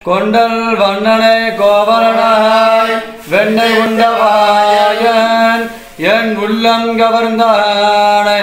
கொண்டல் வண்ணனை கோவலனாய் வெண்ணை உண்டவாயன் என் உள்ளம் கவர்ந்தானை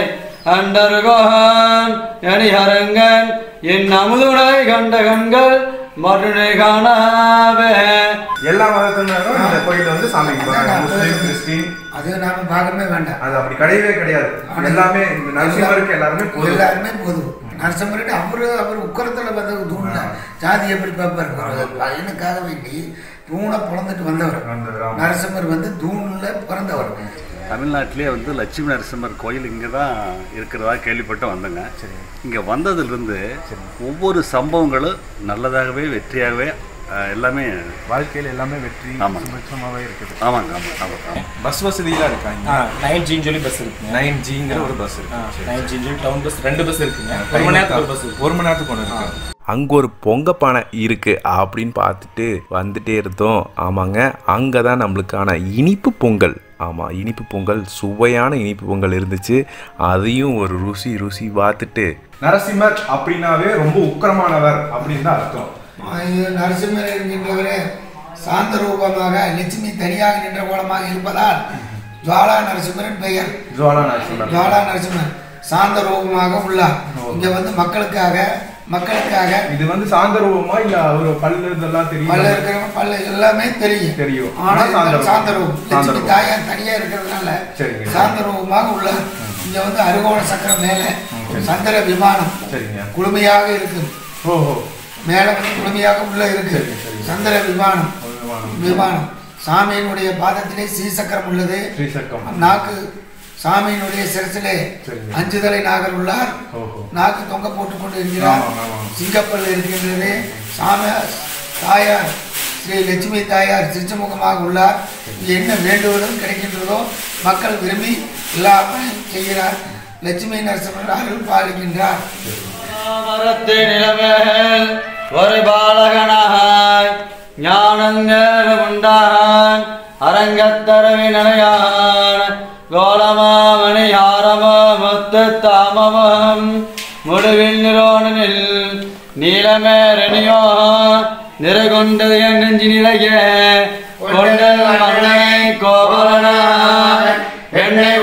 அண்டர்கோன் எணிஹரங்கன் என் அமுதுனை கண்ட கண்கள் மறுனை காணாவே எல்லா மதத்தினரும் இந்த கோயில்ல வந்து சாமி கும்பிடுறாங்க முஸ்லீம் கிறிஸ்டின் அது நாம பார்க்கவே வேண்டாம் அது அப்படி கிடையவே கிடையாது எல்லாமே இந்த நரசிம்மருக்கு எல்லாருமே பொது எல்லாருமே பொது நரசிம்மர்கிட்ட அவரு அவர் உக்கரத்தில் வந்த தூண்ல ஜாதி எப்படி பார்ப்பாரு பையனுக்காக வேண்டி தூணை பிறந்துட்டு வந்தவர் வந்தவர், ஆமா. நரசிம்மர் வந்து தூண்ல பிறந்தவர் தமிழ்நாட்டிலே வந்து லட்சுமி நரசிம்மர் கோயில் இங்கே தான் இருக்கிறதா கேள்விப்பட்டு வந்தேங்க இங்கே வந்ததுலேருந்து ஒவ்வொரு சம்பவங்களும் நல்லதாகவே வெற்றியாகவே அஹ், எல்லாமே வாழ்க்கையில எல்லாமே வெற்றி ஆமாங்க. சுபிட்சமாவே இருக்குது ஆமாங்க ஆமாம் ஆமாம் ஆமாம் பஸ் வசதியெல்லாம் இருக்காங்க நைன் ஜின்னு சொல்லி பஸ் இருக்குங்க நைன் ஜிங்கிற ஒரு பஸ் இருக்கு நைன் ஜின்னு சொல்லி டவுன் பஸ் ரெண்டு பஸ் இருக்குங்க ஒரு மணி நேரத்துக்கு ஒரு பஸ் இருக்கு ஒரு மணி நேரத்துக்கு ஒன்று இருக்கு அங்கே ஒரு பொங்க பானை இருக்கு அப்படின்னு பார்த்துட்டு வந்துட்டே இருந்தோம் ஆமாங்க அங்கே தான் நம்மளுக்கான இனிப்பு பொங்கல் ஆமாம் இனிப்பு பொங்கல் சுவையான இனிப்பு பொங்கல் இருந்துச்சு அதையும் ஒரு ருசி ருசி பார்த்துட்டு நரசிம்மர் அப்படின்னாவே ரொம்ப உக்கிரமானவர் அப்படின்னு தான் அர்த்தம் இது நரசிம்மர் என்கின்றவரே சாந்த ரூபமாக லட்சுமி தனியாக நின்ற கோலமாக இருப்பதால் ஜுவாலா நரசிம்மரின் பெயர் ஜுவாலா நரசிம்மர் ஜுவாலா நரசிம்மர் சாந்த ரூபமாக உள்ளார் இங்க வந்து மக்களுக்காக மக்களுக்காக இது வந்து சாந்த ரூபமா இல்ல அவர் பல்லு இதெல்லாம் பல்ல தெரியும் இருக்கிறவங்க பல்ல எல்லாமே தெரியும் தெரியும். ஆனா ஆனா சாந்த ரூபம். சாந்த ரூபம் சாந்த லட்சுமி ரூபம். தாயார் தனியா இருக்கிறதுனால சரிங்க. சாந்த ரூபமாக உள்ளார் இங்க வந்து அருகோண சக்கரம் மேல சந்திர விமானம் சரிங்க குளுமையாக இருக்கு ஓஹோ மேல வந்து குளுமையாக உள்ள இருக்கு சந்திர விமானம் விமானம். விமானம் சாமியினுடைய பாதத்திலே ஸ்ரீசக்கரம் உள்ளது ஸ்ரீசக்கம் நாக்கு சாமியினுடைய சிரசிலே சரிங்க. அஞ்சு தலை நாகர் உள்ளார் ஓஹோ நாக்கு தொங்க போட்டுக் கொண்டு இருக்கிறார் ஆமாம், ஆமாம். சிங்கப்பல் இருக்கின்றது சாமி தாயார் ஸ்ரீ லட்சுமி தாயார் திருச்சமுகமாக உள்ளார் இங்கே என்ன வேண்டுவதும் கிடைக்கின்றதோ மக்கள் விரும்பி எல்லாமே செய்கிறார் லட்சுமி நரசிம்மர் அருள் பாலிக்கின்றார் மரத்து நிலமேல் ஒரு பாலகனாய் ஞானங்கேற உண்டான் அரங்கத்தரவி நிலையான் கோலமாமணி ஆரமோ முத்து தாமவம் முடுவில் நிரோனில் நீலமேரணியோ நிறகொண்டது என் நெஞ்சு நிறைய கொண்டல் மண்ணை கோபலனாய் என்னை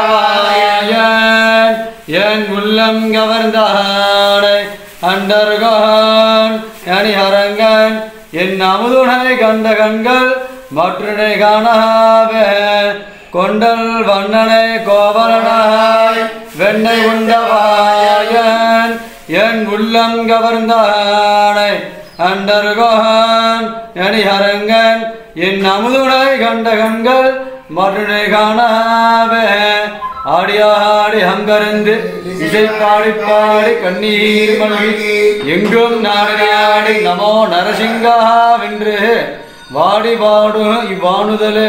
உண்டாயன் என் உள்ளம் கவர்ந்தானை அண்டர்கோன் அணிஹரங்கன் என் அமுதுனை கண்ட கண்கள் மற்றனை காணாவே கொண்டல் வண்ணனை கோவலனாய் வெண்ணை உண்டவாயன் என் உள்ளம் கவர்ந்தானை அண்டர்கோன் அணிஹரங்கன் என் அமுதுனை கண்ட கண்கள் மறுனை காணாவே ஆடியாடி அங்கருந்து இசை பாடி பாடி கண்ணீர் மல்கி எங்கும் நாடு நாடி நமோ நரசிங்கா வென்று வாடி பாடும் இவ்வாணுதலே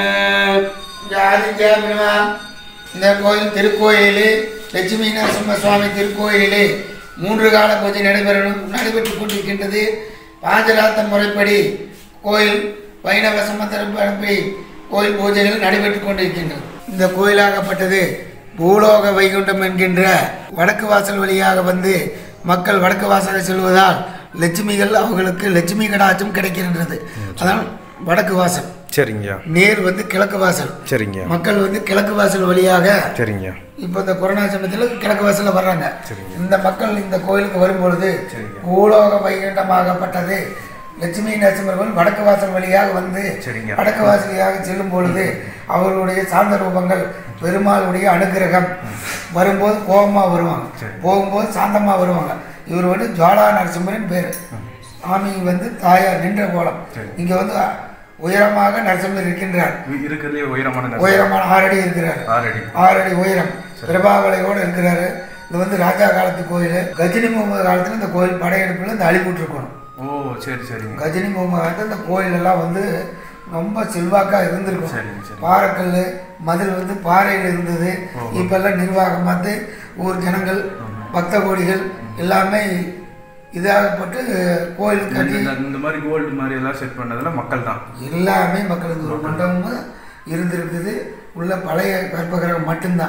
ஜாதிஜாமினமா இந்த கோயில் திருக்கோயிலே லட்சுமி நரசிம்ம சுவாமி திருக்கோயிலே மூன்று கால பூஜை நடைபெறணும் நடைபெற்றுக் கொண்டிருக்கின்றது பாஞ்சராத்த முறைப்படி கோயில் வைணவ சம்பந்தப்படி கோயில் பூஜைகள் நடைபெற்றுக் கொண்டிருக்கின்றது இந்த கோயிலாகப்பட்டது பூலோக வைகுண்டம் என்கின்ற வடக்கு வாசல் வழியாக வந்து மக்கள் வடக்கு வாசலை செல்வதால் லட்சுமிகள் அவர்களுக்கு லட்சுமி கடாட்சம் கிடைக்கின்றது அதனால் வடக்கு வாசல் சரிங்கய்யா நேர் வந்து கிழக்கு வாசல் சரிங்க மக்கள் வந்து கிழக்கு வாசல் வழியாக சரிங்க இப்போ இந்த கொரோனா சமயத்தில் கிழக்கு வாசல்ல வர்றாங்க சரிங்க. இந்த மக்கள் இந்த கோயிலுக்கு வரும்பொழுது சரிங்க. பூலோக வைகுண்டமாகப்பட்டது லட்சுமி நரசிம்மர்கள் வடக்கு வாசல் வழியாக வந்து சரிங்க. வடக்கு வாசல் வழியாக செல்லும் பொழுது அவர்களுடைய சார்ந்த ரூபங்கள் பெருமாளுடைய அனுகிரகம் வரும்போது கோபமா வருவாங்க போகும்போது சாந்தமா வருவாங்க இவர் வந்து ஜுவாலா நரசிம்மரின் பேர் சாமி வந்து தாயார் நின்ற கோலம் இங்க வந்து உயரமாக நரசிம்மர் இருக்கின்றார் இருக்கிறதுலே உயரமான நரசிம்மர். உயரமான ஆறடி இருக்கிறார் ஆறடி ஆறடி உயரம் பிரபாவலையோடு இருக்கிறாரு இது வந்து ராஜா காலத்து கோயில் கஜினி முகமது காலத்துல இந்த கோயில் படையெடுப்புல இந்த அழிவுட்டு இருக்கணும் ஓ சரி சரிங்க கஜினி முகமது காலத்துல இந்த கோயில் எல்லாம் வந்து ரொம்ப செல்வாக்கா இருந்திருக்கும் சரிங்க, சரிங்க. பாறைக்கல் மதில் வந்து பாறையில் இருந்தது இப்பெல்லாம் நிர்வாகம் பார்த்து ஊர் ஜனங்கள் பக்த கோடிகள் எல்லாமே இதாகப்பட்டு கோயில் கட்டி இந்த- இந்த மாதிரி கோல்டு மாதிரி எல்லாம் செட் பண்ணதெல்லாம் மக்கள் தான் எல்லாமே மக்களுக்கு ஒரு மண்டபமும் இருந்திருக்குது உள்ள பழைய கற்பகிரகம் மட்டும்தான்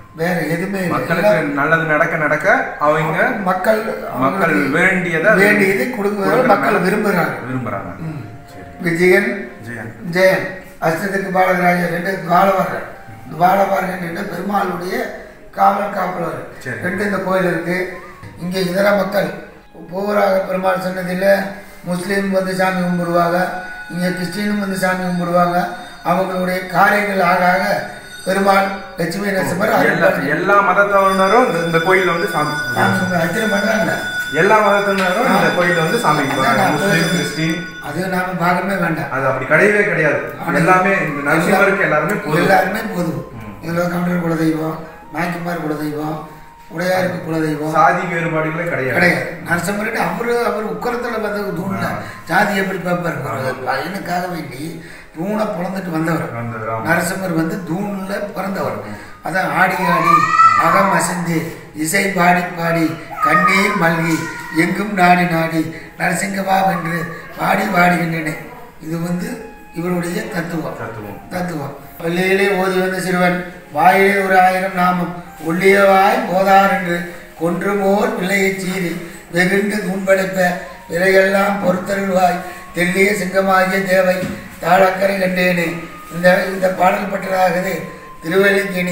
வேற எதுவுமே இல்லை. மக்களுக்கு நல்லது நடக்க நடக்க அவங்க மக்கள் மக்கள் அவங்களுக்கு வேண்டியதை வேண்டியது கொடுக்குறத மக்கள் விரும்புகிறாங்க விரும்புறாங்க சரி விஜயன் ஜெயன் ஜெயன் அஷ்டத்துக்கு பாலகராஜர் ரெண்டு பாலவார்கள் இந்த பாலவார்கள் என்ற பெருமாளுடைய காவல் காப்பலர் சரி. ரெண்டு இந்த கோயில் இருக்கு இங்கே இதர மக்கள் பூவராக பெருமாள் சன்னதியில் முஸ்லீம் வந்து சாமி கும்பிடுவாங்க இங்கே கிறிஸ்டினும் வந்து சாமி கும்பிடுவாங்க அவங்களுடைய காரியங்கள் ஆக ஆக பெருமாள் லட்சுமி நரசிம்மர் எல்லா அருள்பாலிக்கிறார். எல்லா மதத்தவனரும் இந்த- இந்த கோயில்ல வந்து சாமி சாமி அர்ச்சனை பண்றாங்க எல்லா மதத்தினரும் இந்த கோயில்ல வந்து சாமி கும்பிடுறாங்க அதான் முஸ்லீம் நான் கிறிஸ்டின் அது நாம பார்க்கவே வேண்டாம் அது அப்படி கிடையவே கிடையாது எல்லாமே இந்த நரசிம்மருக்கு எல்லாருமே பொது எல்லாருமே பொது இதில் கம்ப்யூட்டர் குலதெய்வம் நாய்க்குமார் குலதெய்வம் உடையாருக்கு குலதெய்வம் சாதி வேறுபாடுகளே கிடையாது கிடையாது நரசிம்மர்கிட்ட அவரு அவர் உக்கரத்தில் வந்த தூண்ல ஜாதி எப்படி பார்ப்பார் அவர் பையனுக்காக வேண்டி தூணை பிறந்துட்டு வந்தவர் வந்தவர், ஆமா. நரசிம்மர் வந்து தூண்ல பிறந்தவர் அதான் ஆடி ஆடி அகம் அசைந்து இசை பாடி பாடி கண்ணீர் மல்கி எங்கும் நாடி நாடி நரசிங்கவா வென்று பாடி பாடுகின்றன இது வந்து இவருடைய தத்துவம் தத்துவம். தத்துவம் பள்ளியிலே ஓதி வந்த சிறுவன் வாயிலே ஒரு ஆயிரம் நாமம் ஒள்ளியவாய் போதார் என்று கொன்றுமோர் பிள்ளையைச் சீறி வெகுண்டு தூண்படைப்ப விலையெல்லாம் பொறுத்தருள்வாய் தெல்லிய சிங்கமாகிய தேவை தாழக்கரை கண்டேனே இந்த இந்த பாடல் பெற்றதாகது திருவல்லிக்கேணி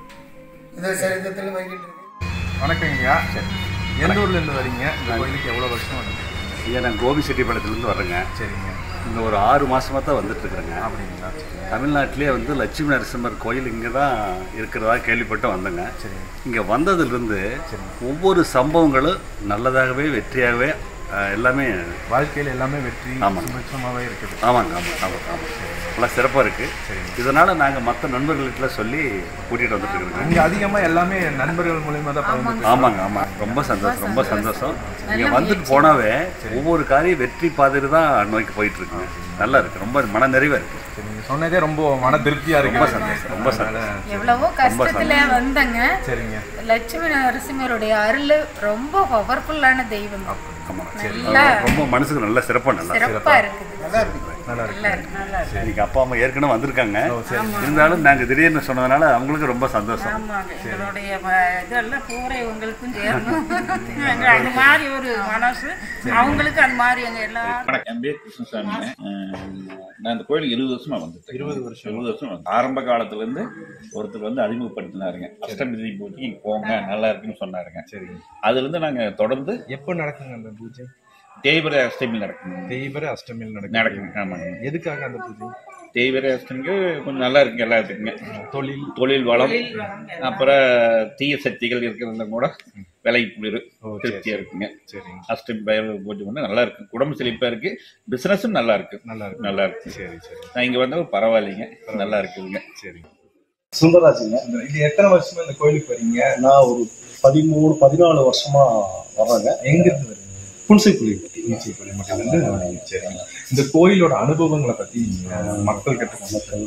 இந்த சரித்திரத்தில் வருகின்றது வணக்கங்கய்யா எந்த ஊர்ல இருந்து வரீங்க இந்த கோயிலுக்கு எவ்வளவு வருஷம் ஆகுது ஐயா நான் கோபி செட்டிப்பாளையத்துலேருந்து வர்றேங்க சரிங்க இங்கே ஒரு ஆறு மாசமா தான் வந்துட்டு இருக்கிறேங்க அப்படிங்களா தமிழ்நாட்டிலே வந்து லட்சுமி நரசிம்மர் கோயில் இங்கே தான் இருக்கிறதா கேள்விப்பட்டு வந்தேங்க இங்கே வந்ததுலேருந்து ஒவ்வொரு சம்பவங்களும் நல்லதாகவே வெற்றியாகவே அஹ், எல்லாமே வாழ்க்கையில எல்லாமே வெற்றி ஆமாங்க. சுபிட்சமாவே இருக்குது ஆமாங்க ஆமாம் ஆமாம் ஆமாம் நல்லா சிறப்பாக இருக்குது இதனால் நாங்கள் மற்ற நண்பர்கள்கிட்ட சொல்லி கூட்டிகிட்டு வந்துட்டு இருக்கிறோங்க இங்க அதிகமா எல்லாமே நண்பர்கள் மூலியமா தான் பகிர்ந்து ஆமாங்க ஆமாம் ரொம்ப சந்தோஷம் ரொம்ப சந்தோஷம் இங்கே வந்துட்டு போனாவே ஒவ்வொரு காரியம் வெற்றி பாதையில் தான் நோக்கி போயிட்டு இருக்குங்க நல்லா இருக்கு ரொம்ப மன நிறைவாக இருக்கு சரி, நீங்க சொன்னதே ரொம்ப மன திருப்தியா இருக்கு ரொம்ப சந்தோஷம் ரொம்ப சந்தோஷம் எவ்வளவோ கஷ்டத்துல வந்தங்க சரிங்க லட்சுமி நரசிம்மருடைய அருள் ரொம்ப பவர்ஃபுல்லான தெய்வம் ஆமாம் நல்லா ரொம்ப மனசுக்கு நல்ல சிறப்பாக நல்லா சிறப்பா இருக்குது நல்லா இருக்கு நல்லா இருக்கு நல்லா இருக்கு இன்னைக்கு அப்பா அம்மா ஏற்கனவே வந்திருக்காங்க இருந்தாலும் நாங்கள் திடீர்னு சொன்னதுனால அவங்களுக்கு ரொம்ப சந்தோஷம் ஆமாங்க எங்களுடைய ம- இதெல்லாம் பூரா இவங்களுக்கும் சேரணும் எங்க அந்த மாதிரி ஒரு மனசு அவங்களுக்கு அந்த மாதிரி எங்க எல்லாரும் வணக்கம் என் பேர் கிருஷ்ணசாமிங்க அஹ் நான் இந்த கோயிலுக்கு இருபது வருஷமா வந்துட்டேன் இருபது வருஷம் இருபது வருஷம் வந்து ஆரம்ப காலத்துல இருந்து ஒருத்தர் வந்து அறிமுகப்படுத்தினாருங்க அஷ்டமி திதி பூஜைக்கு இங்க போங்க நல்லா இருக்குன்னு சொன்னாருங்க சரிங்க அதுல இருந்து நாங்க தொடர்ந்து எப்போ நடக்குங்க அந்த பூஜை தேய்பிரை அஷ்டமி நடக்குங்க தேய்பிர அஷ்டமியில் நடக்கும் நடக்குங்க ஆமாங்க எதுக்காக அந்த பூஜை தேய்பிரை அஷ்டமிக்கு கொஞ்சம் நல்லா இருக்குங்க எல்லாத்துக்குங்க தொழில் தொழில் வளம் அப்புறம் தீய சக்திகள் இருக்கிறதுல கூட விலை குளிர் திருப்தியா இருக்குங்க சரிங்க அஷ்டமி பைரவர் பூஜை பண்ணி நல்லா இருக்கு குடும்ப செழிப்பா இருக்கு பிசினஸும் நல்லா இருக்கு நல்லா இருக்கு நல்லா இருக்கு சரி சரி நான் இங்க வந்தவங்க பரவாயில்லைங்க நல்லா இருக்குதுங்க சரி சுந்தரராஜுங்க இது எத்தனை வருஷமா இந்த கோயிலுக்கு வரீங்க நான் ஒரு பதிமூணு பதினாலு வருஷமா வர்றேங்க எங்க இருந்து வரீங்க புன்சைப்புலி ஈச்சிப்பள்ளி மட்டும் வந்து வரீங்க. சரிங்க இந்த கோயிலோட அனுபவங்களை பத்தி நீங்க மக்கள் கிட்ட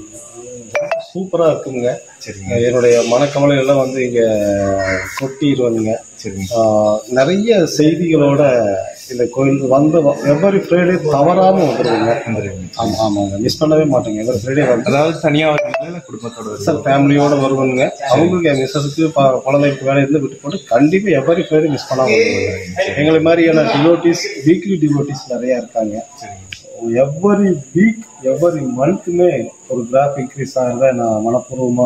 சூப்பரா இருக்குங்க சரிங்க என்னுடைய மனக்கவலை எல்லாம் வந்து இங்க கொட்டிடுவானுங்க சரிங்க ஆஹ், நிறைய செய்திகளோட இந்த கோயில் வந்த எவ்வரி ஃப்ரைடே தவறாம வந்துருங்க வந்துருவீங்க. ஆமா ஆமாங்க மிஸ் பண்ணவே மாட்டேங்க எவ்வரி ஃப்ரைடே வந்து அதாவது தனியா வருவீங்களா இல்ல குடும்பத்தோட வருவீங்களா? சார் ஃபேமிலியோட வருவானுங்க அவங்களுக்கு என் மிஸ்ஸஸுக்கு ப- குழந்தைக்கு வேலை இருந்து விட்டு போட்டு கண்டிப்பா எவ்வரி ஃப்ரைடே மிஸ் பண்ணாம வருவாங்க எங்களை மாதிரியான டிவோட்டிஸ் வீக்லி டிவோட்டிஸ் நிறைய இருக்காங்க எவ்வரி வீக் எவ்வரி மந்த்துமே ஒரு கிராஃப் இன்க்ரீஸ் ஆகிறத நான் மனப்பூர்வமா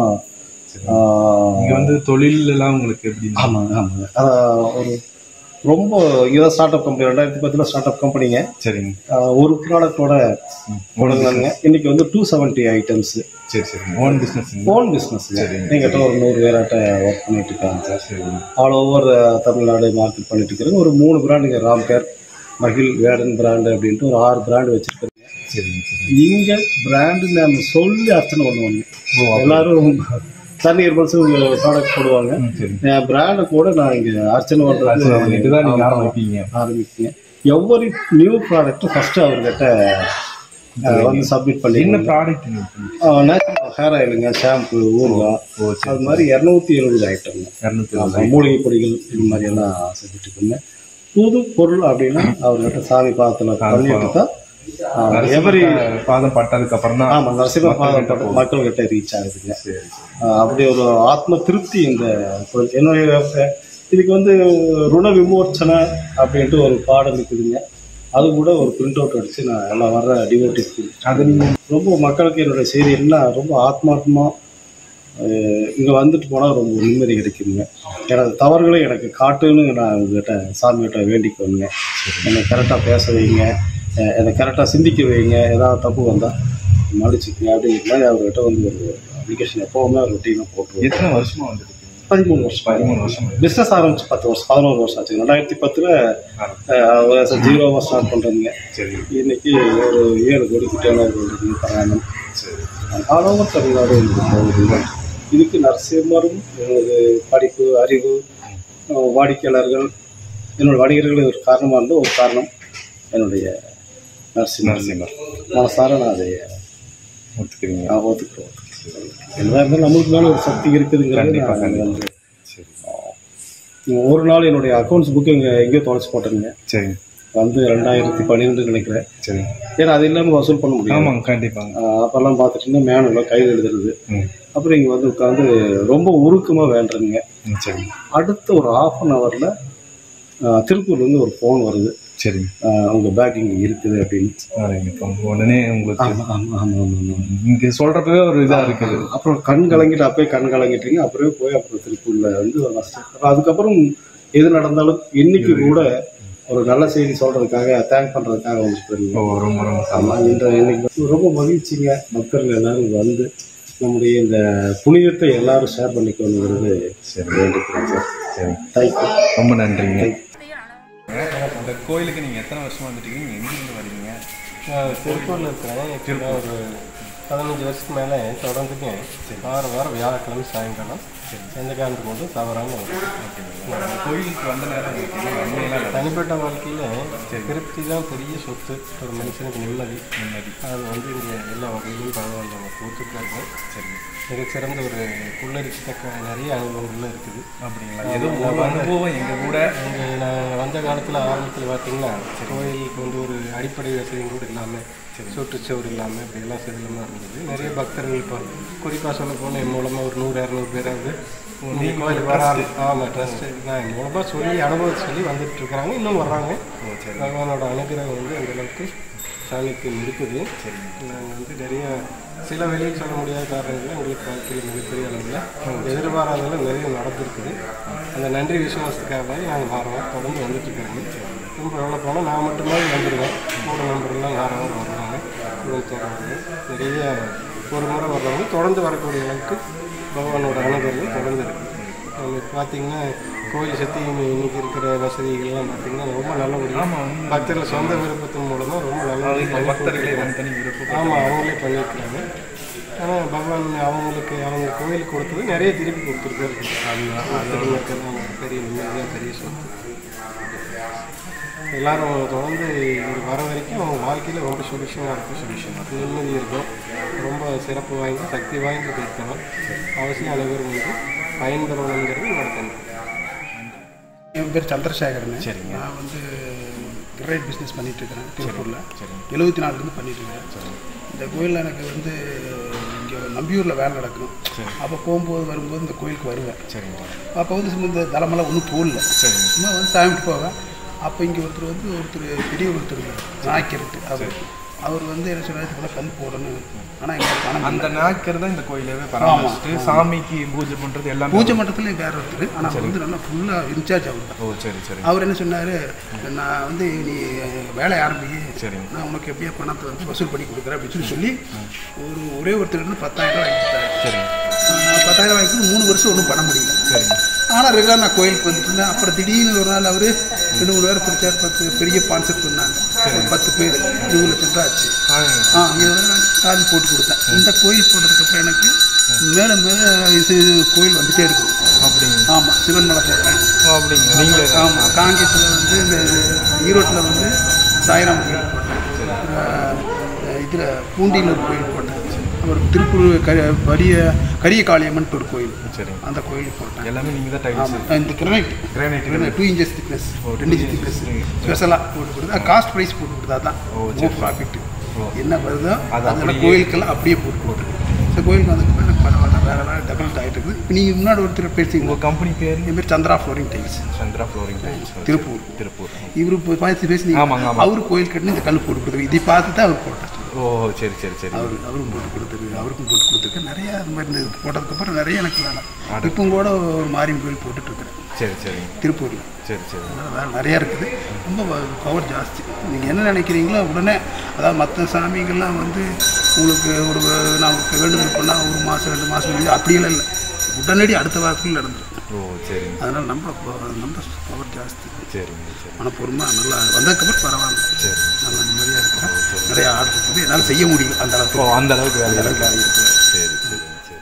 ஆஹ், இங்க வந்து தொழில் எல்லாம் உங்களுக்கு எப்படி ஆமாங்க ஆமாங்க ஆஹ், ஒரு ரொம்ப இதான் ஸ்டார்ட் அப் கம்பெனி ரெண்டாயிரத்தி பத்துல ஸ்டார்ட் அப் கம்பெனிங்க சரிங்க ஆஹ், ஒரு ப்ராடக்டோட தொடங்கினாங்க இன்னைக்கு வந்து டூ செவன்ட்டி ஐட்டம்ஸ் சரி சரி ஓன் பிசினஸ் ஓன் பிஸ்னஸ் சரிங்க. எங்கிட்ட ஒரு நூறு பேராட்ட ஒர்க் பண்ணிட்டு இருக்காங்க சார் சரிங்க ஆல் ஓவர் தமிழ்நாடு மார்க்கெட் பண்ணிட்டு இருக்கிறேன் ஒரு மூணு பிராண்டுங்க ராம்கேர் மகிழ் வேடன் பிராண்டு அப்படின்ட்டு ஒரு ஆறு பிராண்டு வச்சிருக்கேன் சரிங்க சரி இங்க பிராண்டு நம்ம சொல்லி அர்ச்சனை பண்ணுவாங்க எல்லாரும் தண்ணீர் பல்ஸ் ப்ராடக்ட் போடுவாங்க சரி என் பிராண்டை கூட நான் இங்க அர்ச்சனை அர்ச்சனை பண்ணிட்டு தான் நீங்க பண்றது ஆரம்பிப்பீங்க ஆரம்பிப்பீங்க எவ்வொரு நியூ ப்ராடக்ட் ஃபர்ஸ்ட் அவர்கிட்ட அஹ், வந்து சப்மிட் பண்ணி என்ன ப்ராடக்ட் நேச்சுரல் ஹேர் ஆயிலுங்க ஷாம்பு ஊறுகாய் ஓ சரி அது மாதிரி இரநூத்தி எழுபது ஐட்டம் இரநூத்தி ஆமா, மூலிகை பொடிகள் இது மாதிரி எல்லாம் செஞ்சுட்டு இருந்தேன் புது பொருள் அப்படின்னா அவர்கிட்ட சாமி பாத்துல பண்ணிட்டு தான் எவரி பாதம் பட்டதுக்கு அப்புறம் தான் ஆமாம் நரசிம்ம பாதம் மக்கள்கிட்ட போகும். மக்கள்கிட்ட ரீச் ஆகுதுங்க ஆஹ் அப்படி ஒரு ஆத்ம திருப்தி இந்த கோயில். என்னுடைய அஹ், இதுக்கு வந்து ருண விமோச்சனை அப்படின்ட்டு ஒரு பாடல் இருக்குதுங்க அது கூட ஒரு பிரிண்ட் அவுட் அடிச்சு நான் எல்லாம் வர்ற டிவோட்டிஸ் அது நீங்க ரொம்ப மக்களுக்கு என்னுடைய செய்தி எல்லாம் ரொம்ப ஆத்மார்த்தமாக இங்கே வந்துட்டு போனால் ரொம்ப நிம்மதி கிடைக்குங்க எனது தவறுகளை எனக்கு காட்டுன்னு நான் உங்ககிட்ட சாமிகிட்ட வேண்டிக்குவேங்க என்னை கரெக்டாக பேச வைங்க அஹ் என்னை கரெக்டாக சிந்திக்க வைங்க ஏதாவது தப்பு வந்தால் மன்னிச்சுக்கங்க அப்படிங்கிற மாதிரி அவர்கிட்ட வந்து ஒரு அப்ளிகேஷன் எப்போவுமே ஒரு ரொட்டீனாக போட்டுருவோம் எத்தனை வருஷமா வந்துருக்கு பதிமூணு வருஷம் பதிமூணு வருஷம் பிஸ்னஸ் ஆரம்பிச்சு பத்து வருஷம் பதினோரு வருஷம் ஆச்சு ரெண்டாயிரத்தி பத்தில் ஜீரோவாக ஸ்டார்ட் பண்ணுறதுங்க சரி இன்னைக்கு ஒரு ஏழு கோடி கிட்ட இருக்குங்க பராமம் சரி ஆல் ஓவர் தமிழ்நாடு எனக்கு போகுதுங்க இதுக்கு நரசிம்மரும் எனது படிப்பு அறிவு அஹ் வாடிக்கையாளர்கள் என்னோட வணிகர்கள் ஒரு காரணமாக இருந்த ஒரு காரணம் என்னுடைய நரசிம்மர் நரசிம்மர் மனசார நான் அதை ஒத்துக்கிறீங்க நான் ஒத்துக்கிறேன் என்னதான் இருந்தாலும் நம்மளுக்கு மேலே ஒரு சக்தி இருக்குதுங்கிறது கண்டிப்பா, நான் கண்டிப்பா. வந்து சரி ஒரு நாள் என்னுடைய அக்கௌண்ட்ஸ் புக்கு இங்கே எங்கேயோ தொலைச்சி போட்டேங்க சரி வந்து ரெண்டாயிரத்தி பன்னிரெண்டு நினைக்கிறேன் சரி ஏன்னா அது இல்லாமல் வசூல் பண்ண முடியும் ஆமாங்க கண்டிப்பாங்க ஆஹ் அப்பெல்லாம் பார்த்துட்டு மேனுவலாக கையில் எழுதுறது ம் அப்புறம் இங்கே வந்து உட்காந்து ரொம்ப உருக்கமாக வேண்டுறேங்க ம், சரி அடுத்த ஒரு ஆஃப் அன் ஹவரில் திருப்பூர்லேருந்து ஒரு ஃபோன் வருது சரி ஆஹ் உங்க பேக் இங்கே இருக்குது அப்படின்னு சரிங்க. இப்போ உடனே உங்களுக்கு ஆமாம் ஆமாம் ஆமாம் ஆமாம் இங்க சொல்றப்பவே ஒரு இதா இருக்குது அப்புறம் கண் கலங்கிட்டு அப்பயே கண் கலங்கிட்டீங்க அப்புறம் போய் அப்புறம் திருப்பூர்ல வந்து நஷ்டம். அப்புறம் அதுக்கப்புறம் எது நடந்தாலும் இன்னைக்கு கூட ஒரு நல்ல செய்தி சொல்றதுக்காக தேங்க் பண்றதுக்காக ஓ வந்துருக்கீங்க ரொம்ப ரொம்ப ஆமா இந்த இன்னைக்கு வந்து ரொம்ப மகிழ்ச்சிங்க மக்கள் எல்லாரும் வந்து நம்முடைய இந்த புனிதத்தை எல்லாரும் ஷேர் பண்ணிக்கணுங்கிறது சரி. வேண்டிக்கிறேன் சார் சரி தேங்க்யூ ரொம்ப நன்றிங்க இந்த கோயிலுக்கு நீங்க எத்தனை வருஷமா வந்துட்டீங்க நீங்க எங்கிருந்து வரீங்க திருப்பூரில் இருக்கிறேன் ஆக்சுவலாக ஒரு பதினஞ்சு வருஷத்துக்கு மேலே தொடர்ந்துட்டு வாரம் வாரம் வியாழக்கிழமை சாயங்காலம் எந்த காரணத்துக்கு மட்டும் தவறாமல் இந்த கோயிலுக்கு வந்த நேரம் உங்களுக்கு என்ன நன்மையெல்லாம் நடந்துச்சு? தனிப்பட்ட வாழ்க்கையில் திருப்தி தான் பெரிய சொத்து ஒரு மனுஷனுக்கு நிம்மதி நிம்மதி அது வந்து இங்கே எல்லா வகையிலும் பகவான் நம்ம கொடுத்துருக்காங்க சரி மிகச்சிறந்த ஒரு புல்லரிக்கத்தக்க நிறைய அனுபவங்கள்லாம் இருக்குது அப்படிங்களா ஏதோ ஒரு அனுபவம் எங்க கூட இங்கே நான் வந்த காலத்தில் ஆரம்பத்தில் பார்த்தீங்கன்னா கோயிலுக்கு வந்து ஒரு அடிப்படை வசதியும் கூட இல்லாமல் சுற்றுச்சுவர் இல்லாமல் இப்படி எல்லாம் சிதிலமாக இருந்தது நிறைய பக்தர்கள் இப்போ குறிப்பாக சொல்ல போனால் என் மூலமாக ஒரு நூறு இரநூறு பேராவது இந்த கோயிலுக்கு வராது ஆமாம் ட்ரஸ்ட்டு நான் என் மூலமாக சொல்லி அனுபவத்தை சொல்லி வந்துட்டு இருக்கிறாங்க இன்னும் வர்றாங்க பகவானோட அனுகிரகம் வந்து அந்த அளவுக்கு சாணிக்கு இருக்குது நாங்கள் வந்து நிறைய சில வெளியில் சொல்ல முடியாத காரணங்கள் எங்களுக்கு வாழ்க்கையில் மிகப்பெரிய அளவில் எதிர்பாராதெல்லாம் நிறைய நடந்திருக்குது அந்த நன்றி விசுவாசத்துக்காக நாங்கள் வாரம் தொடர்ந்து வந்துட்டு இருக்கிறோங்க ரொம்ப எவ்வளோ போனால் நான் மட்டுமே வந்துடுவேன் கூட நம்பர்லாம் யாராவது வருவாங்க குடும்பத்தோட வருவாங்க நிறைய ஒரு முறை வர்றவங்க தொடர்ந்து வரக்கூடிய அளவுக்கு பகவானோட அனுகிரகம் தொடர்ந்து இருக்குது நம்ம பார்த்தீங்கன்னா கோயில் சுற்றி இன்னைக்கு இருக்கிற வசதிகள்லாம் பார்த்தீங்கன்னா ரொம்ப நல்லபடியாக பக்தர்கள் சொந்த விருப்பத்தின் மூலமாக ரொம்ப நல்லபடியாக பக்தர்களே தனித்தனி விருப்பம் ஆமாம் அவங்களே பண்ணியிருக்கிறாங்க ஆனால் பகவான் அவங்களுக்கு அவங்க கோயிலுக்கு கொடுத்தது நிறைய திருப்பி கொடுத்துருக்காரு அதுதான் மக்கள் பெரிய நிம்மதியாக பெரிய சொத்து எல்லாரும் தொடர்ந்து இது வர வரைக்கும் அவங்க வாழ்க்கையில் ரொம்ப சுபிஷமாக இருக்கும் சுபிஷமாக நிம்மதி இருக்கும் ரொம்ப சிறப்பு வாய்ந்த சக்தி வாய்ந்த தீர்த்தம் அவசியம் அனைவரும் வந்து பயன்பெறணுங்கிறது என்னோட கருத்து என் பேர் சந்திரசேகரன் சரிங்க. நான் வந்து கிரைட் பிஸ்னஸ் பண்ணிட்டு இருக்கிறேன் திருப்பூரில் எழுபத்தி நாலுலேருந்து பண்ணிட்டு இருக்கிறேன் இந்த கோயிலில் எனக்கு வந்து இங்கே நம்பியூரில் வேலை நடக்கணும் அப்போ போகும்போது வரும்போது இந்த கோயிலுக்கு வருவேன் சரிங்க அப்போ வந்து சும்மா இந்த தலைமெல்லாம் ஒன்றும் போடல சரிங்க சும்மா வந்து சாமிட்டு போவேன் அப்போ இங்கே ஒருத்தர் வந்து ஒருத்தர் பெரிய ஒருத்தர் நாய்க்கிறட்டு அவர் அவர் வந்து என்ன சொன்னார் இதுக்குள்ள கல் போடணும் ஆனால் எங்களுக்கு பணம் அந்த இல்லை. நாக்கர் தான் இந்த கோயிலவே பராமரிச்சுட்டு ஆமா. சாமிக்கு பூஜை பண்றது எல்லாம் பூஜை மட்டத்தில் வேற ஒருத்தர் ஆனால் அவர் வந்து நல்லா ஃபுல்லாக இன்சார்ஜ் அவர் தான் ஓ சரி சரி அவர் என்ன சொன்னார் நான் வந்து நீ வேலை ஆரம்பி சரிங்க. நான் உனக்கு எப்படியா பணத்தை வந்து வசூல் பண்ணி கொடுக்குறேன் அப்படின்னு சொல்லி சொல்லி ஒரு ஒரே ஒருத்தர் இருந்து பத்தாயிரம் ரூபாய் கொடுத்தாரு சரி ஆஹ் பத்தாயிரம் ரூபாய்க்கு மூணு வருஷம் ஒன்றும் பண்ண முடியல சரிங்க ஆனால் ரெகுலராக நான் கோயிலுக்கு வந்துட்டு இருந்தேன் அப்புறம் திடீர்னு ஒரு நாள் அவர் ரெண்டு மூணு பேர் பிடிச்சார் பத்து பெரிய கான்செப்ட் பண்ணாங்க ஒரு பத்து பேர் இருபது லட்சம் ரூபா ஆச்சு ஆ இதோட நான் காலி போட்டு கொடுத்தேன் இந்த கோயில் போட்டதுக்கப்புறம் எனக்கு மேலே மேலே இது கோயில் வந்துட்டே இருக்குது அப்படிங்க ஆமாம் சிவன் மலை போட்டேன் ஓ அப்படிங்க நீங்க ஆமாம் காங்கேயத்தில் வந்து இந்த ஈரோட்டில் வந்து சாய்ராம் கோயில் போட்டேன் இதில் பூண்டியில் ஒரு கோயில் போட்டேன் ஒரு திருப்பூர் கரி பெரிய கரிய காளியம்மன் ஒரு கோயில் சரி அந்த கோயிலுக்கு போட்டேன் எல்லாமே நீங்கள் தான் டைல்ஸ் ஆமாம் இந்த granite Granite. Two inches thickness ரெண்டு இன்ச் திக்னஸ் ஸ்பெஷலாக போட்டு கொடுத்தா காஸ்ட் ப்ரைஸ் போட்டு கொடுத்தா தான் மோ ப்ராஃபிட் என்ன வருதோ அது அதெல்லாம் அப்படியே- கோயிலுக்கெல்லாம் அப்படியே போட்டு போட்டு இந்த கோயிலுக்கு வந்ததுக்கு எனக்கு பரவாயில்ல வேறு வேறு டெவலப் ஆகிட்டு இருக்குது இப்போ நீங்கள் முன்னாடி ஒருத்தர் பேசி உங்கள் கம்பெனி பேர் என் பேர் Chandra flooring tiles Chandra flooring Tiruppur Tiruppur இவரு போய் பார்த்து பேசி ஆமாங்க, ஆமாங்க. அவரு கோயில் கட்டினு இந்த கல் போட்டு கொடுத்துருக்கு இதை பார்த்து தான் அவர் போட்டார் ஓ சரி சரி சரி அவர் அவரும் போட்டு கொடுத்துருக்கு அவருக்கும் போட்டு கொடுத்துருக்கு நிறைய அது மாதிரி இந்த இது போட்டதுக்கப்புறம் நிறைய எனக்கு வேலை இப்போ கூட ஒரு மாரியம்மன் கோயில் போட்டுட்டு இருக்கிறேன் சரி சரி திருப்பூரில் சரி சரி அதனால வேலை நிறையா இருக்குது ரொம்ப பவர் ஜாஸ்தி நீங்கள் என்ன நினைக்கிறீங்களோ உடனே அதாவது மற்ற சாமிகள்லாம் வந்து உங்களுக்கு ஒரு நமக்கு வேண்டுதல் பண்ணால் ஒரு மாதம் ரெண்டு மாதம் முடியும் அப்படியெல்லாம் இல்லை உடனடி அடுத்த வாரத்தில் நடந்துடும் ஓ சரி அதனால் நம்ம நம்ம பவர் ஜாஸ்தி சரிங்க சரி மனப்பூர்வமாக நல்லா வந்ததுக்கப்புறம் பரவாயில்ல சரி நல்லா நிம்மதியாக இருக்கிறேன் நிறைய ஆர்டர் இருக்குது என்னால் செய்ய முடியும் அந்த அளவுக்கு ஓ அந்த அளவுக்கு வேலை அந்த அளவுக்கு வேலை இருக்குது சரி சரி சரி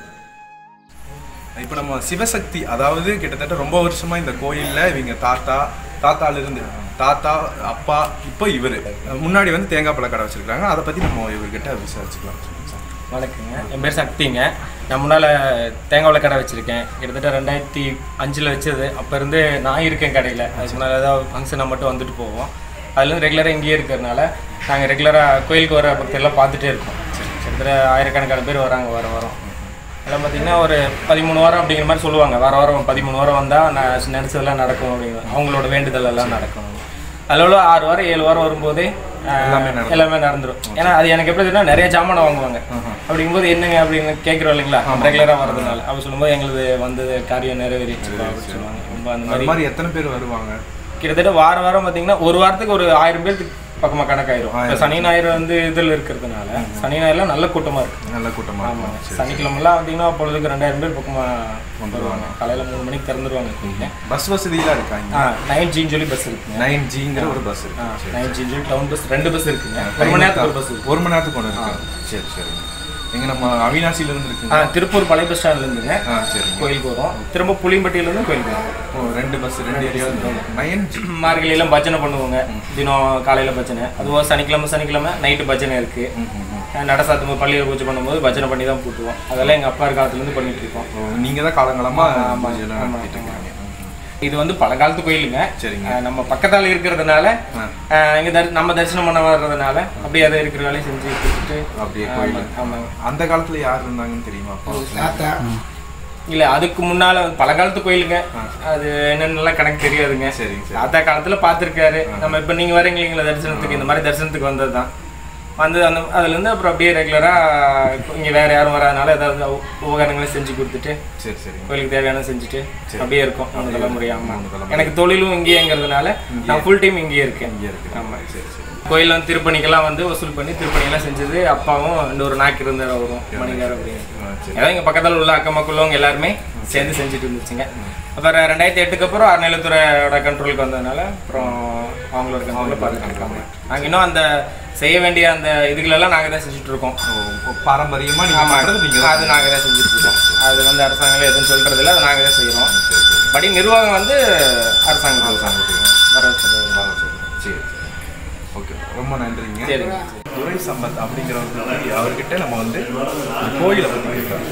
இப்போ நம்ம சிவசக்தி அதாவது கிட்டத்தட்ட ரொம்ப வருஷமா இந்த கோயில்ல இவங்க தாத்தா தாத்தால இருந்து தாத்தா அப்பா இப்போ இவர் முன்னாடி வந்து தேங்காய் பழ கடை வச்சிருக்காங்க அதை பத்தி நம்ம இவர்கிட்ட விசாரிச்சுக்கலாம் வணக்கங்க என் பேர் சக்திங்க நான் முன்னால் தேங்காய் கடை வச்சுருக்கேன் கிட்டத்தட்ட ரெண்டாயிரத்தி அஞ்சில் வச்சது அப்போ இருந்து நான் இருக்கேன் கடையில் அதுக்கு முன்னால் ஏதாவது ஃபங்க்ஷனாக மட்டும் வந்துட்டு போவோம் அதுலேருந்து ரெகுலராக இங்கேயே இருக்கிறதுனால நாங்கள் ரெகுலராக கோயிலுக்கு வர பக்தர்லாம் பார்த்துட்டே இருக்கோம் கிட்டத்தட்ட ஆயிரக்கணக்கான பேர் வராங்க வர வாரம் அதெல்லாம் பார்த்தீங்கன்னா ஒரு பதிமூணு வாரம் அப்படிங்கிற மாதிரி சொல்லுவாங்க வார வாரம் பதிமூணு வாரம் வந்தால் நான் நினச்சதெல்லாம் நடக்கும் அப்படிங்கிற அவங்களோட வேண்டுதல் எல்லாம் நடக்கும் அதில் ஆறு வாரம் ஏழு வாரம் வரும்போதே ஆஹ், எல்லாமே நடக்கும். எல்லாமே நடந்துரும் ஏன்னா அது எனக்கு எப்படி தெரியும்னா நிறைய ஜாமான் வாங்குவாங்க அப்படிங்கும்போது என்னங்க அப்படின்னு கேட்குறோம் இல்லைங்களா ரெகுலராக வரதுனால அப்போ சொல்லும்போது எங்களுது வந்தது காரியம் நிறைவேறிச்சு அப்படின்னு சொல்லுவாங்க ரொம்ப அந்த அது மாதிரி மாதிரி எத்தனை பேர் வருவாங்க கிட்டத்தட்ட வார வாரம் பார்த்தீங்கன்னா ஒரு வாரத்துக்கு ஒரு ஆயிரம் பேருக்கு பக்கமாக கணக்காயிரும் இப்போ சனி ஞாயிறு வந்து இதில் இருக்கிறதுனால சனி ஞாயிறுலாம் நல்ல கூட்டமாக இருக்கு நல்ல கூட்டமா ஆமாம் இருக்கும். சரி. சனிக்கிழமெல்லாம் பார்த்தீங்கன்னா பொழுதுக்கு ரெண்டாயிரம் பேர் பக்கமாக வந்துருவாங்க காலையில் மூணு மணிக்கு திறந்துருவாங்க கோயிலுக்கு பஸ் வசதியெல்லாம் இருக்காங்க ஆ நைன் ஜின்னு சொல்லி பஸ் இருக்குங்க நைன் ஜிங்கிற ஒரு பஸ் இருக்கு சரி, நைன் ஜின்னு சொல்லி டவுன் பஸ் ரெண்டு பஸ் இருக்குங்க ஒரு Time மணி நேரத்துக்கு ஒரு இருக்கா? பஸ் இருக்கு ஒரு மணி நேரத்துக்கு ஒன்று இருக்கு சரி சரி எங்க நம்ம அவினாசியில இருந்து ஆ இருக்குங்க திருப்பூர் பழைய பஸ் ஸ்டாண்ட்ல இருந்துங்க ஆ சரிங்க கோயிலுக்கு வரும் திரும்ப புளியம்பட்டியில இருந்து கோயிலுக்கு வரும் ஓ ரெண்டு பஸ் ரெண்டு ஏரியா நயன் ஜி மார்கழியெல்லாம் பஜனை பண்ணுவோங்க தினம் காலையில பஜனை அதுவும் சனிக்கிழமை சனிக்கிழமை நைட்டு பஜனை இருக்கு நட சாத்தும் பள்ளியில் பூஜை பண்ணும்போது பஜனை பண்ணி தான் பூட்டுவோம் அதெல்லாம் எங்க அப்பா காலத்துல இருந்து பண்ணிட்டு இருக்கோம் ஓ, நீங்க தான் காலங்காலமா ஆமா, பூஜையெல்லாம் ஆமா, நடத்திட்டு ஆமா. இருக்கீங்க இது வந்து பழங்காலத்து கோயிலுங்க சரிங்க. அஹ் நம்ம பக்கத்தால இருக்கிறதுனால அஹ் இங்க தரி- நம்ம தரிசனம் பண்ண வர்றதுனால அப்படியே அதை இருக்கிற வேலையை செஞ்சு கொடுத்துட்டு அப்படியே ஆமா, கோயில் ஆமாங்க அந்த காலத்துல யார் இருந்தாங்கன்னு தெரியுமா அப்பா தாத்தா இல்ல அதுக்கு முன்னால பழங்காலத்து கோயிலுங்க அது என்னென்னலாம் கணக்கு தெரியாதுங்க சரிங்க சரி தாத்தா காலத்துல பார்த்துருக்காரு நம்ம இப்போ நீங்க வரீங்க இல்லைங்களா தரிசனத்துக்கு இந்த மாதிரி தரிசனத்துக்கு வந்தது தான் வந்து அந்த அதுலேருந்து அப்புறம் அப்படியே ரெகுலராக இங்கே வேற யாரும் வராதனால ஏதாவது உ- உபகரணங்களை செஞ்சு கொடுத்துட்டு சரி சரி கோயிலுக்கு தேவையான செஞ்சுட்டு அப்படியே இருக்கும் மூணு தலைமுறை ஆமா மூணு தலைமுறை. எனக்கு தொழிலும் இங்கேங்கிறதுனால நான் ஃபுல் டைம் இங்கேயே இருக்கேன் இங்கே இருக்கு ஆமா சரி சரி கோயில்ல வந்து திருப்பணிக்கெல்லாம் வந்து வசூல் பண்ணி திருப்பணியெல்லாம் செஞ்சது அப்பாவும் இந்த ஒரு நாக்கு இருந்தார் அவரும் மணிகார் அப்படின்னு ஆ, சரி ஏதாவது இங்கே பக்கத்தில் உள்ள அக்கம் மக்கள் உள்ளவங்க எல்லாருமே சேர்ந்து செஞ்சுட்டு இருந்துச்சுங்க அப்புறம் ரெண்டாயிரத்தி எட்டுக்கு அப்புறம் அறநிலைத்துறையோட கண்ட்ரோலுக்கு வந்ததுனால அப்புறம் அவங்களோட கண்ட்ரோலில் பார்த்துட்டு இருக்காங்க நாங்கள் இன்னும் அந்த செய்ய வேண்டிய அந்த இதுகளெல்லாம் நாங்கள் தான் செஞ்சுட்டு இருக்கோம் ஓ, பாரம்பரியமா நீங்க ஆமா பண்றது நீங்க தான் அது நாங்கள் தான் செஞ்சுட்டு இருக்கோம் அது வந்து அரசாங்கம் எதுவும் சொல்றது இல்லை அதை நாங்கள் தான் செய்கிறோம் படி நிர்வாகம் வந்து அரசாங்கம் அரசாங்கத்துக்கு. வர சொல்றது. சரி சரி ஓகே ரொம்ப நன்றிங்க சரிங்க. துரை சம்பத் அப்படிங்கிறவங்க பத்தி அவர்கிட்ட நம்ம வந்து இந்த கோயிலை பத்தி கேட்கலாம்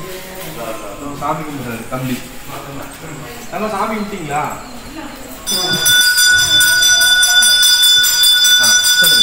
சாமி கும்பிடுறாரு தம்பி நல்லா சாமி கும்பிட்டீங்களா ஆ சொல்லுங்க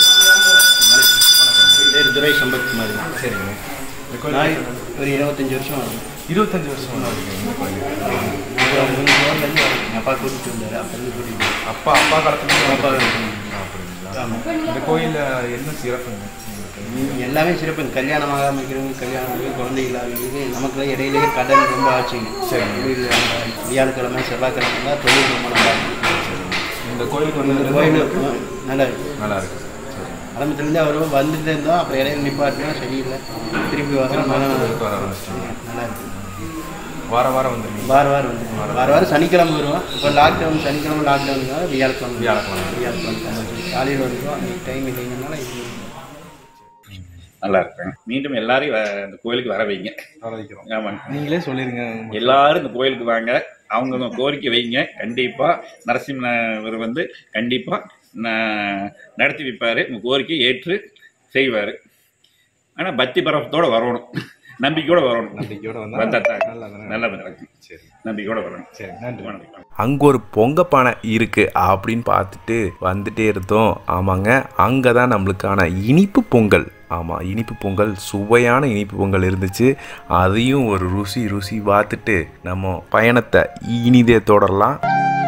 பேர் துரை சம்பத்குமார் சரிங்க இந்த கோயில் நான் ஒரு இருபத்தஞ்சி வருஷம் ஆகுது இருபத்தஞ்சு வருஷம் ஆகுது இந்த கோயில் ஊர்லேருந்து எங்கள் அப்பா கூட்டிகிட்டு வந்தார் அப்போ இருந்து கூட்டிகிட்டு அப்பா அப்பா காலத்துல அப்பா அப்படிங்களா இந்த கோயில்ல என்ன சிறப்புங்க உங்களுக்கு? எல்லாமே சிறப்பு கல்யாணம் ஆகாமல் இருக்கிறவங்க கல்யாணம் ஆகி குழந்தை இல்லாதவங்களுக்கு நமக்குலாம் இடையிலேயே கடன் ரொம்ப ஆச்சுங்க சரி. இது வியாழக்கிழமை செவ்வாய்க்கிழமை தொழில் ரொம்ப நல்லா இருக்கு இந்த கோயிலுக்கு இந்த வந்து கோயில் நல்லா இருக்கு நல்லா இருக்கு சரி ஆரம்பத்துலேருந்து அவர் வந்துட்டு இருந்தோம் அப்புறம் இடையில நிப்பாட்டினா சரியில்லை திருப்பி வரோம் நல்லா கோயிலுக்கு வர ஆரம்பிச்சிட்டீங்க நல்லா இருக்கு வார வாரம் வந்துருவீங்க வார வாரம் வந்து வார வாரம் சனிக்கிழமை வருவோம் இப்போ லாக்டவுன் சனிக்கிழமை லாக்டவுனுக்காக வியாழக்கிழமை வியாழக்கிழமை. வியாழக்கிழமை காலையில் வருவோம் அன்றைக்கி டைம் இல்லைங்கனால இது நல்லா இருப்பேன் மீண்டும் எல்லாரையும் வ- இந்த கோயிலுக்கு வர வைங்க வர வைக்கிறோம் ஆமாங்க நீங்களே சொல்லிருங்க எல்லாரும் இந்த கோயிலுக்கு வாங்க அவங்க கோரிக்கை வைங்க கண்டிப்பா நரசிம்மர் வந்து கண்டிப்பா ந- நடத்தி வைப்பாரு உங்க கோரிக்கை ஏற்று செய்வாரு ஆனால் பக்தி பரவத்தோட வரணும் நம்பிக்கையோட வரணும் நம்பிக்கையோட வந்தா வந்தா தான் நல்லது, நல்லது. நல்லது நடக்கும் சரி நம்பிக்கையோட வரணும் சரி நன்றி வணக்கம் அங்கே ஒரு பொங்க பானை இருக்கு அப்படின்னு பார்த்துட்டு வந்துட்டே இருந்தோம் ஆமாங்க அங்கே தான் நம்மளுக்கான இனிப்பு பொங்கல் ஆமாம் இனிப்பு பொங்கல் சுவையான இனிப்பு பொங்கல் இருந்துச்சு அதையும் ஒரு ருசி ருசி பார்த்துட்டு நம்ம பயணத்தை இனிதே தொடரலாம்